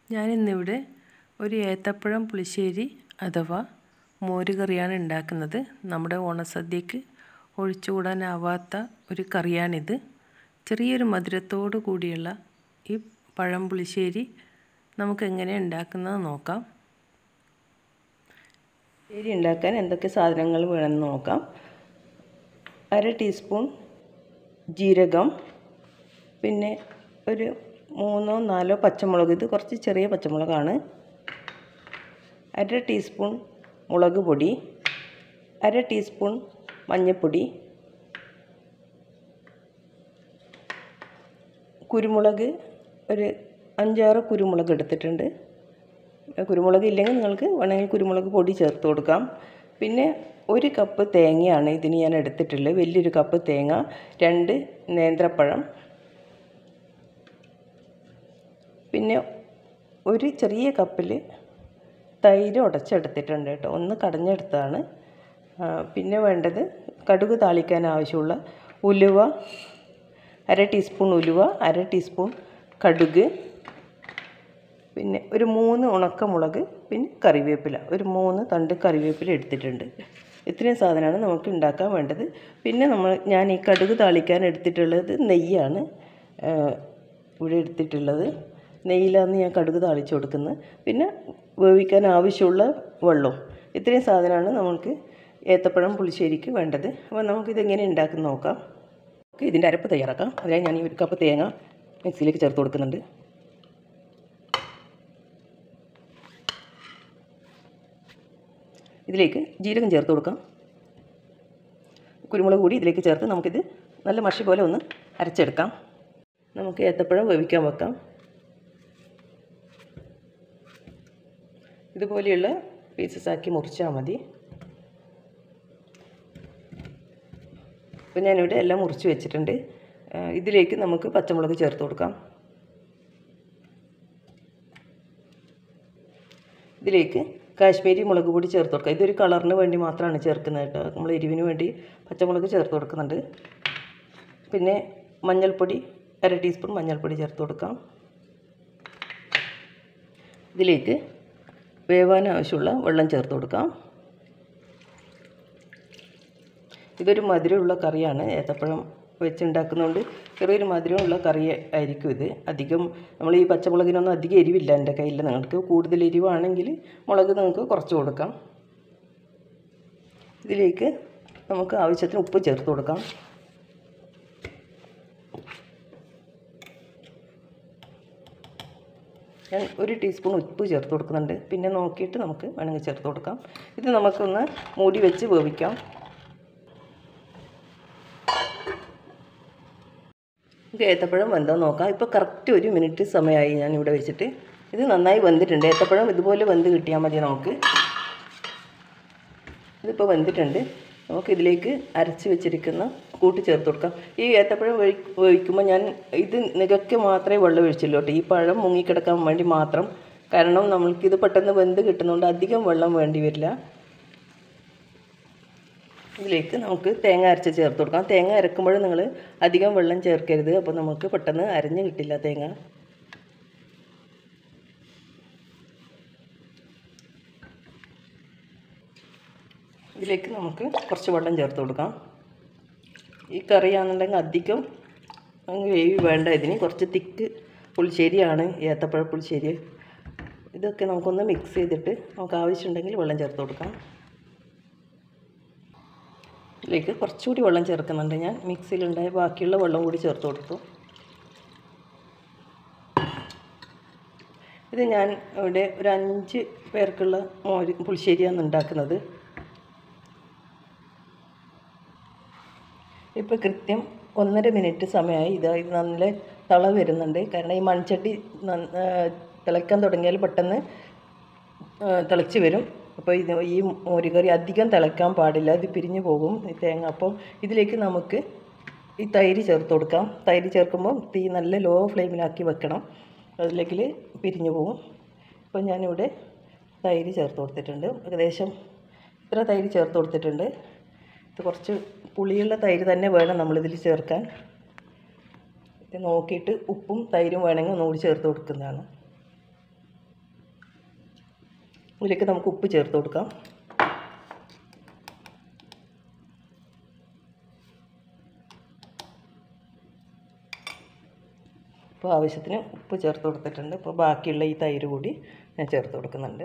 ഞാനിന്നിവിടെ ഒരു ഏത്തപ്പഴം പുളിശ്ശേരി അഥവാ മോരുകറിയാണ് ഉണ്ടാക്കുന്നത് നമ്മുടെ ഓണസദ്യക്ക് ഒഴിച്ചുകൂടാനാവാത്ത ഒരു കറിയാണിത് ചെറിയൊരു മധുരത്തോടു കൂടിയുള്ള ഈ പഴം പുളിശ്ശേരി നമുക്ക് എങ്ങനെ ഉണ്ടാക്കുന്നത് നോക്കാം ശരി ഉണ്ടാക്കാൻ എന്തൊക്കെ സാധനങ്ങൾ വേണമെന്ന് നോക്കാം അര ടീസ്പൂൺ ജീരകം പിന്നെ ഒരു മൂന്നോ നാലോ പച്ചമുളക് ഇത് കുറച്ച് ചെറിയ പച്ചമുളകാണ് അര ടീസ്പൂൺ മുളക് പൊടി അര ടീസ്പൂൺ മഞ്ഞൾപ്പൊടി കുരുമുളക് ഒരു അഞ്ചാറ് കുരുമുളക് എടുത്തിട്ടുണ്ട് കുരുമുളക് ഇല്ലെങ്കിൽ നിങ്ങൾക്ക് വേണമെങ്കിൽ കുരുമുളക് പൊടി ചേർത്ത് കൊടുക്കാം പിന്നെ ഒരു കപ്പ് തേങ്ങയാണ് ഇതിന് ഞാൻ എടുത്തിട്ടുള്ളത് വലിയൊരു കപ്പ് തേങ്ങ രണ്ട് നേന്ത്രപ്പഴം പിന്നെ ഒരു ചെറിയ കപ്പിൽ തൈര് ഉടച്ചെടുത്തിട്ടുണ്ട് കേട്ടോ ഒന്ന് കടഞ്ഞെടുത്തതാണ് പിന്നെ വേണ്ടത് കടുക് താളിക്കാൻ ആവശ്യമുള്ള ഉലുവ അര ടീസ്പൂൺ ഉലുവ അര ടീസ്പൂൺ കടുക് പിന്നെ ഒരു മൂന്ന് ഉണക്കമുളക് പിന്നെ കറിവേപ്പില ഒരു മൂന്ന് തണ്ട് കറിവേപ്പില എടുത്തിട്ടുണ്ട് ഇത്രയും സാധനമാണ് നമുക്ക് ഉണ്ടാക്കാൻ വേണ്ടത് പിന്നെ നമ്മൾ ഞാൻ ഈ കടുക് താളിക്കാൻ എടുത്തിട്ടുള്ളത് നെയ്യാണ് ഇവിടെ എടുത്തിട്ടുള്ളത് നെയ്യിലാണ് ഞാൻ കടുക് താളിച്ച് കൊടുക്കുന്നത് പിന്നെ വേവിക്കാൻ ആവശ്യമുള്ള വെള്ളവും ഇത്രയും സാധനമാണ് നമുക്ക് ഏത്തപ്പഴം പുളിശ്ശേരിക്ക് വേണ്ടത് അപ്പോൾ നമുക്കിതെങ്ങനെ ഉണ്ടാക്കുന്ന നോക്കാം നമുക്ക് ഇതിൻ്റെ അരപ്പ് തയ്യാറാക്കാം അതിനായി ഞാൻ ഈ ഒരു കപ്പ് തേങ്ങ മിക്സിയിലേക്ക് ചേർത്ത് കൊടുക്കുന്നുണ്ട് ഇതിലേക്ക് ജീരകം ചേർത്ത് കൊടുക്കാം കുരുമുളക് കൂടി ഇതിലേക്ക് ചേർത്ത് നമുക്കിത് നല്ല മഷി പോലെ ഒന്ന് അരച്ചെടുക്കാം നമുക്ക് ഏത്തപ്പഴം വേവിക്കാൻ വെക്കാം ഇതുപോലെയുള്ള പീസസ് ആക്കി മുറിച്ചാൽ മതി അപ്പോൾ ഞാനിവിടെ എല്ലാം മുറിച്ച് വെച്ചിട്ടുണ്ട് ഇതിലേക്ക് നമുക്ക് പച്ചമുളക് ചേർത്ത് കൊടുക്കാം ഇതിലേക്ക് കാശ്മീരി മുളക് പൊടി ചേർത്ത് കൊടുക്കുക ഇതൊരു കളറിന് വേണ്ടി മാത്രമാണ് ചേർക്കുന്നത് കേട്ടോ നമ്മൾ എരിവിന് വേണ്ടി പച്ചമുളക് ചേർത്ത് കൊടുക്കുന്നുണ്ട് പിന്നെ മഞ്ഞൾപ്പൊടി അര ടീസ്പൂൺ മഞ്ഞൾപ്പൊടി ചേർത്ത് കൊടുക്കാം ഇതിലേക്ക് വേവാൻ ആവശ്യമുള്ള വെള്ളം ചേർത്ത് കൊടുക്കാം ഇതൊരു മധുരമുള്ള കറിയാണ് ഏത്തപ്പഴം വെച്ചുണ്ടാക്കുന്നതുകൊണ്ട് ചെറിയൊരു മധുരമുള്ള കറി ആയിരിക്കും ഇത് അധികം നമ്മൾ ഈ പച്ചമുളകിനൊന്നും അധികം എരിവില്ല എൻ്റെ കയ്യിൽ നിങ്ങൾക്ക് കൂടുതൽ എരിവാണെങ്കിൽ മുളക് നിങ്ങൾക്ക് കുറച്ച് കൊടുക്കാം ഇതിലേക്ക് നമുക്ക് ആവശ്യത്തിന് ഉപ്പ് ചേർത്ത് കൊടുക്കാം ഞാൻ ഒരു ടീസ്പൂൺ ഉപ്പ് ചേർത്ത് കൊടുക്കുന്നുണ്ട് പിന്നെ നോക്കിയിട്ട് നമുക്ക് വേണമെങ്കിൽ ചേർത്ത് കൊടുക്കാം ഇത് നമുക്കൊന്ന് മൂടി വെച്ച് വേവിക്കാം നമുക്ക് ഏത്തപ്പഴം വെന്തോ നോക്കാം ഇപ്പോൾ കറക്റ്റ് ഒരു മിനിറ്റ് സമയമായി ഞാൻ ഇവിടെ വെച്ചിട്ട് ഇത് നന്നായി വെന്തിട്ടുണ്ട് ഏത്തപ്പഴം ഇതുപോലെ വെന്ത് കിട്ടിയാൽ മതി നമുക്ക് ഇതിപ്പോൾ വെന്തിട്ടുണ്ട് നമുക്ക് ഇതിലേക്ക് അരച്ച് വെച്ചിരിക്കുന്ന കൂട്ടി ചേർത്ത് കൊടുക്കാം ഈ ഏത്തപ്പഴം വേവിക്കുമ്പോൾ ഞാൻ ഇത് നികയ്ക്ക് മാത്രമേ വെള്ളം ഒഴിച്ചുള്ളൂ കേട്ടോ ഈ പഴം മുങ്ങിക്കിടക്കാൻ വേണ്ടി മാത്രം കാരണം നമ്മൾക്കിത് പെട്ടെന്ന് വെന്ത് കിട്ടുന്നതുകൊണ്ട് അധികം വെള്ളം വേണ്ടി വരില്ല ഇതിലേക്ക് നമുക്ക് തേങ്ങ അരച്ച് ചേർത്ത് കൊടുക്കാം തേങ്ങ അരക്കുമ്പോൾ നിങ്ങൾ അധികം വെള്ളം ചേർക്കരുത് അപ്പോൾ നമുക്ക് പെട്ടെന്ന് അരഞ്ഞ് കിട്ടില്ല തേങ്ങ ഇതിലേക്ക് നമുക്ക് കുറച്ച് വെള്ളം ചേർത്ത് കൊടുക്കാം ഈ കറിയാണെന്നുണ്ടെങ്കിൽ അധികം വേവി വേണ്ട ഇതിന് കുറച്ച് തിക്ക് പുളിശ്ശേരിയാണ് ഏത്തപ്പഴ പുളിശ്ശേരി ഇതൊക്കെ നമുക്കൊന്ന് മിക്സ് ചെയ്തിട്ട് നമുക്ക് ആവശ്യമുണ്ടെങ്കിൽ വെള്ളം ചേർത്ത് കൊടുക്കാം ഇതിലേക്ക് കുറച്ചുകൂടി വെള്ളം ചേർക്കുന്നുണ്ട് ഞാൻ മിക്സിയിലുണ്ടായ ബാക്കിയുള്ള വെള്ളം കൂടി ചേർത്ത് കൊടുത്തു ഇത് ഞാൻ ഇവിടെ ഒരു അഞ്ച് പേർക്കുള്ള മോര് പുളിശ്ശേരിയാണ് ഉണ്ടാക്കുന്നത് ഇപ്പോൾ കൃത്യം ഒന്നര മിനിറ്റ് സമയമായി ഇത് ഇത് നല്ല തള വരുന്നുണ്ട് കാരണം ഈ മൺചട്ടി തിളയ്ക്കാൻ തുടങ്ങിയാൽ പെട്ടെന്ന് തിളച്ച് വരും അപ്പോൾ ഇത് ഈ മോരുകറി അധികം തിളയ്ക്കാൻ പാടില്ല ഇത് പിരിഞ്ഞു പോകും ഈ തേങ്ങ അപ്പം ഇതിലേക്ക് നമുക്ക് ഈ തൈര് ചേർത്ത് കൊടുക്കാം തൈര് ചേർക്കുമ്പോൾ തീ നല്ല ലോ ഫ്ലെയിമിലാക്കി വെക്കണം അതിലേക്ക് പിരിഞ്ഞു പോകും അപ്പോൾ ഞാനിവിടെ തൈര് ചേർത്ത് കൊടുത്തിട്ടുണ്ട് ഏകദേശം ഇത്ര തൈര് ചേർത്ത് കൊടുത്തിട്ടുണ്ട് ഇത് കുറച്ച് പുളിയുള്ള തൈര് തന്നെ വേണം നമ്മളിതിൽ ചേർക്കാൻ ഇത് നോക്കിയിട്ട് ഉപ്പും തൈരും വേണമെങ്കിൽ ഒന്നുകൂടി ചേർത്ത് കൊടുക്കുന്നതാണ് ഇതിലേക്ക് നമുക്ക് ഉപ്പ് ചേർത്ത് കൊടുക്കാം ഇപ്പോൾ ആവശ്യത്തിന് ഉപ്പ് ചേർത്ത് കൊടുത്തിട്ടുണ്ട് ഇപ്പോൾ ബാക്കിയുള്ള ഈ തൈര് കൂടി ഞാൻ ചേർത്ത് കൊടുക്കുന്നുണ്ട്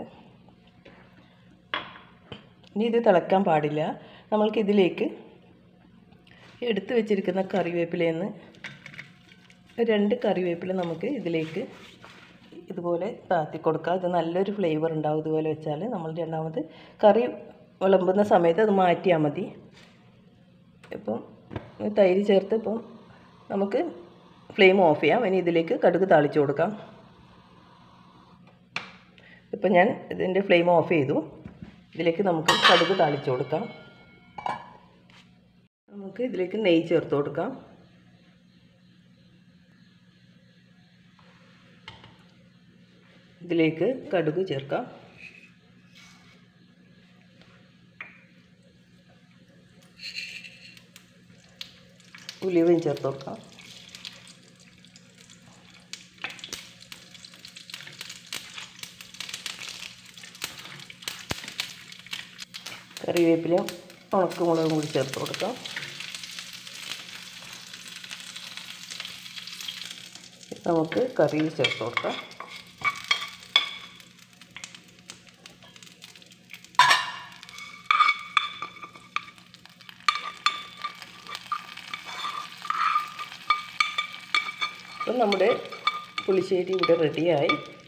ഇനി ഇത് തിളക്കാൻ പാടില്ല നമ്മൾക്ക് ഇതിലേക്ക് എടുത്ത് വെച്ചിരിക്കുന്ന കറിവേപ്പിലയിൽ നിന്ന് രണ്ട് കറിവേപ്പില നമുക്ക് ഇതിലേക്ക് ഇതുപോലെ താത്തി കൊടുക്കുക ഇത് നല്ലൊരു ഫ്ലേവർ ഉണ്ടാവും ഇതുപോലെ വെച്ചാൽ നമ്മൾ രണ്ടാമത് കറി വിളമ്പുന്ന സമയത്ത് അത് മാറ്റിയാൽ മതി ഇപ്പം തൈര് ചേർത്ത് ഇപ്പം നമുക്ക് ഫ്ലെയിം ഓഫ് ചെയ്യാം ഇനി ഇതിലേക്ക് കടുക് താളിച്ച് കൊടുക്കാം ഇപ്പം ഞാൻ ഇതിൻ്റെ ഫ്ലെയിം ഓഫ് ചെയ്തു ഇതിലേക്ക് നമുക്ക് കടുക് താളിച്ച് കൊടുക്കാം നമുക്ക് ഇതിലേക്ക് നെയ്യ് ചേർത്ത് കൊടുക്കാം ഇതിലേക്ക് കടുക് ചേർക്കാം ഉലുവയും ചേർത്ത് കൊടുക്കാം കറിവേപ്പിലയും ഉണക്കമുളകും കൂടി ചേർത്ത് കൊടുക്കാം നമുക്ക് കറിയിൽ ചേർത്ത് കൊടുക്കാം അപ്പം നമ്മുടെ പുളിശ്ശേരി ഇവിടെ റെഡിയായി